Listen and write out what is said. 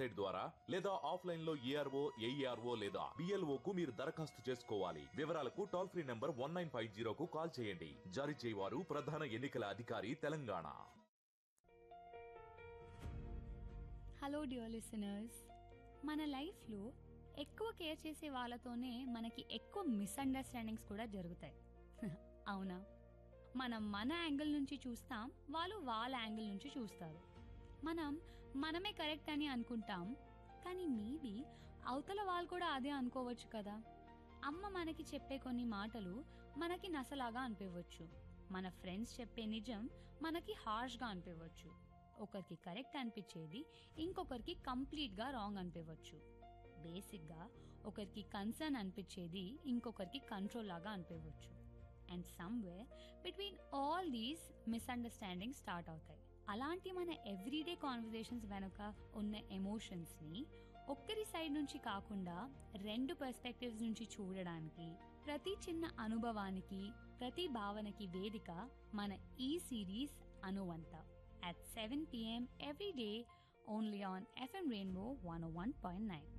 Website ద్వారా లేదా offline లో ఏఆర్ఓ ఏఈఆర్ఓ లేదా బిఎల్ఓ కు మీరు దరఖాస్తు చేసుకోవాలి వివరాలకు toll free number one nine five జీరోకు కాల్ చేయండి జారీ చేయవారు ప్రధాన ఎన్నికల అధికారి తెలంగాణ హలో డియర్ లిసనర్స్ మన లైఫ్లో ఎక్కువ కేర్ చేసే వాళ్ళతోనే మనకి ఎక్కువ మిస్అండర్స్టాండింగ్స్ కూడా జరుగుతాయి అవునా మనం మన యాంగిల్ నుంచి చూస్తాం వాళ్ళు వాళ్ళ యాంగిల్ నుంచి చూస్తారు మనం మనమే కరెక్ట్ అని అనుకుంటాం కానీ మేబీ అవతల వాళ్ళు కూడా అదే అనుకోవచ్చు కదా అమ్మ మనకి చెప్పే కొన్ని మాటలు మనకి నసలాగా అనిపించవచ్చు మన ఫ్రెండ్స్ చెప్పే నిజం మనకి హార్ష్గా అనిపించవచ్చు ఒకరికి కరెక్ట్ అనిపించేది ఇంకొకరికి కంప్లీట్గా రాంగ్ అనిపించవచ్చు బేసిక్గా ఒకరికి కన్సర్న్ అనిపించేది ఇంకొకరికి కంట్రోల్ లాగా అనిపించవచ్చు and somewhere between all these misunderstanding start అవుతాయి అలాంటి మన ఎవ్రీడే కాన్వర్జేషన్స్ వెనుక ఉన్న ఎమోషన్స్ని ఒక్కరి సైడ్ నుంచి కాకుండా రెండు పర్స్పెక్టివ్స్ నుంచి చూడడానికి ప్రతి చిన్న అనుభవానికి ప్రతి భావనకి వేదిక మన ఈ సిరీస్ అనువంత at 7 p.m. every day only on FM Rainbow 101.9.